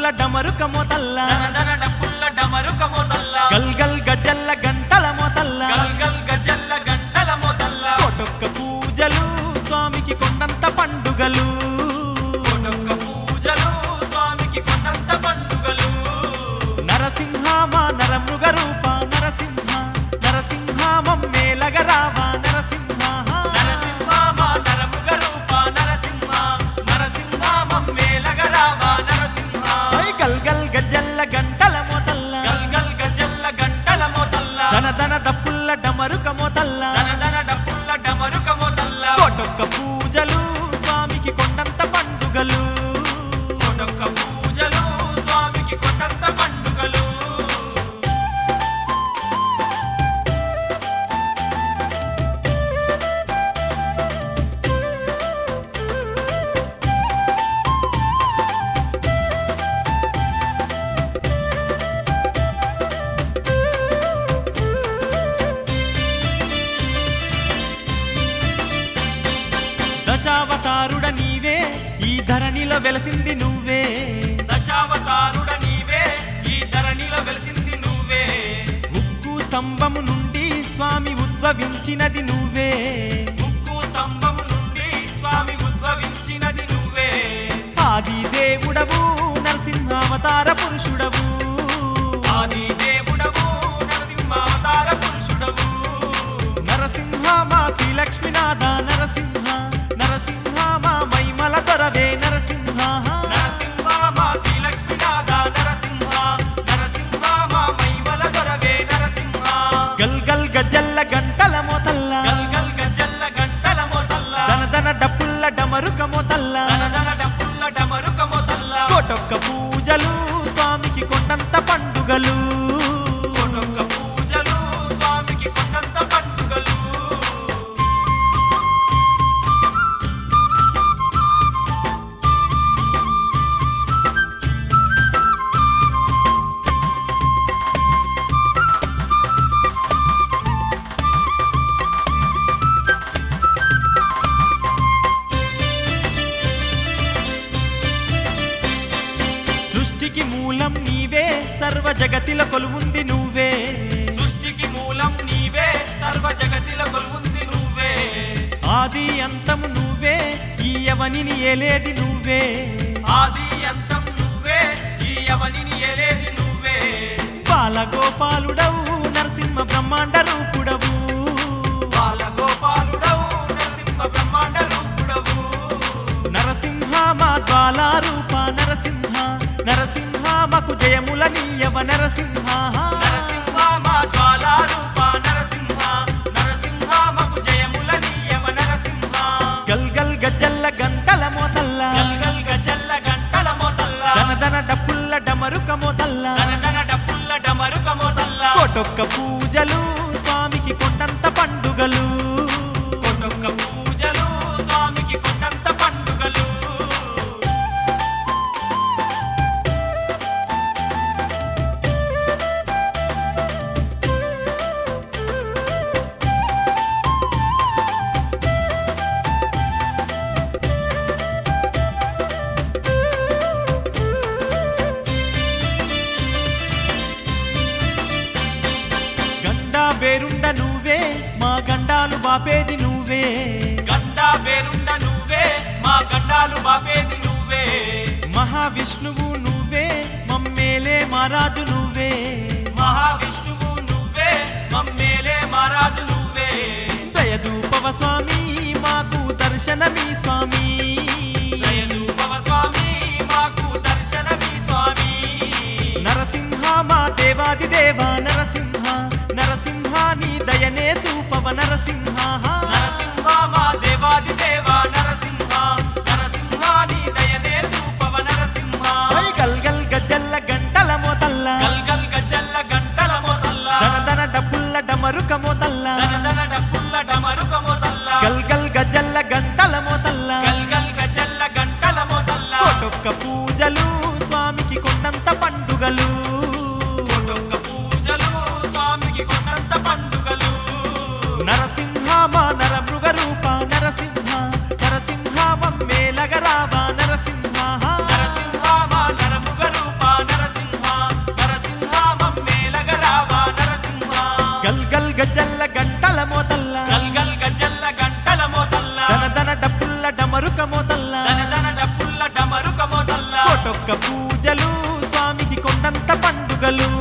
డమరుక మొతల్ల దనదన డప్పుల్ల డమరుక మోతల్ల గల్ గల్ గజల్ల గంటల మొతల్ల గల్ గల్ గజల్ల గంటల మోతల్ల కోటొక్క పూజలు స్వామికి కొండంత పండుగలు కోటొక్క పూజలు స్వామికి కొండంత పండుగలు నరసింహ మా నరమృగ రూప నరసింహ నరసింహ మమ్మేలగ రావ నరసింహ నరసింహ మా నరముగ రూప నరసింహ నరసింహ మమ్మేలగ రావ నరసింహ ఐ గల్ గల్ గజల్ల గంటల మొతల్ల గల్ గల్ గజల్ల గంటల మోతల్ల దన దన దప్పుల్ల డమరుక మొతల్ల దనదన డప్పుల్ల డమరుక మోతల్ల కోటొక్క పూజలు స్వామికి కొండంత పండుగలు కోటొక్క పూజలు స్వామికి కొండంత పండుగలు దశావతారుడ నీవే ఈ ధరణిలో వెలసింది నువ్వే దశావతారుడ నీవే ఈ ధరణిలో వెలిసింది నువ్వే ముక్కు స్తంభము నుండి స్వామి ఉద్భవించినది నువ్వే ముక్కు స్తంభము నుండి స్వామి ఉద్భవించినది నువ్వే ఆది దేవుడవు నరసింహావతార పురుషుడవు ఆది దేవుడవు నరసింహావతార పురుషుడవు నరసింహ మా శ్రీలక్ష్మీనాథ నరసింహ నరసింహ మా మైమల దొరవే నరసింహ నరసింహ మా శ్రీలక్ష్మీనాథ నరసింహ నరసింహ మా మైమల దొరవే నరసింహ గల్ గల్ గజల్ల గంటల మొతల్ల గల్ గల్ గజల్ల గంటల మోతల్ల దన దన డప్పుల్ల డమరుక మొతల్ల దనదన డప్పుల్ల డమరుక మోతల్ల కోటొక్క పూజలు స్వామికి కొండంత పండుగలు కోటొక్క పూజలు స్వామికి కొండంత పండుగలు సృష్టికి మూలం నీవే సర్వ జగతిల కొలువుంది నువ్వే సృష్టికి మూలం నీవే సర్వ జగతిల కొలువుంది నువ్వే ఆది అంతము నువ్వే ఈ యవనిని ఏలేది నువ్వే ఆది అంతం నువ్వే ఈ అవనిని ఏలేది నువ్వే బాలగోపాలుడవు నరసింహ బ్రహ్మాండ రూపుడవు బాలగోపాలుడవు నరసింహ బ్రహ్మాండ రూపుడవు నరసింహ మా జ్వాల రూప నరసింహ నరసింహ మాకు జయముల నీయవ నరసింహ నరసింహ మా జ్వాలా రూప నరసింహ నరసింహ మకు జయముల నీయవ నరసింహ గల్ గల్ గజ్జల్ల గంటల మోతల్ల గల్ గల్ గజల్ల గంటల మోతల్ల దన దన డప్పుల్ల డమరుక మోతల్ల దనదన డప్పుల్ల డమరుక మోతల్ల కోటొక్క పూజలు స్వామికి కొండంత పండుగలు కొట్టొక్క పూజలు స్వామికి కొండంత పండుగలు గండా బేరుండ నువ్వే మా గండాలు బాపేది నువ్వే గండా పేరుండ నువ్వే మా గండాలు బాపేది నువ్వే మహావిష్ణువు నువ్వే మమ్మేలే మహారాజు నువ్వే మహావిష్ణువు నువ్వే మమ్మేలే మహారాజు నువ్వే దయదూపవ స్వామి మాకు దర్శనమీ స్వామి దయచూపవ స్వామి మాకు దర్శనమి స్వామి నరసింహ మా దేవాది దేవ నరసింహ నరసింహ నీ దయనే చూపవ నరసింహ నరసింహ మా దేవాది దేవ నరసింహ నరసింహ నీ దయనే చూపవ నరసింహ ఐ గల్ గల్ గజ్జల్ల గంటల మోతల్ల గల్ గల్ గజల్ల గంటల మోతల్ల దన దన డప్పుల్ల డమరుక మోతల్ల దనదన డప్పుల్ల డమరుక మోతల్ల గల్ గల్ గజ్జల్ల గంటల మోతల్ల గల్ గల్ గజల్ల గంటల మోతల్ల కోటొక్క పూజలు స్వామికి కొండంత పండుగలు కోటొక్క పూజలు స్వామికి కొండంత పండుగలు నరసింహ మా నరమృగ రూప నరసింహ నరసింహ మమ్మేలగ రావ నరసింహ నరసింహ మా నరముగ రూప కోటొక్క పూజలు స్వామికి కొండంత పండుగలు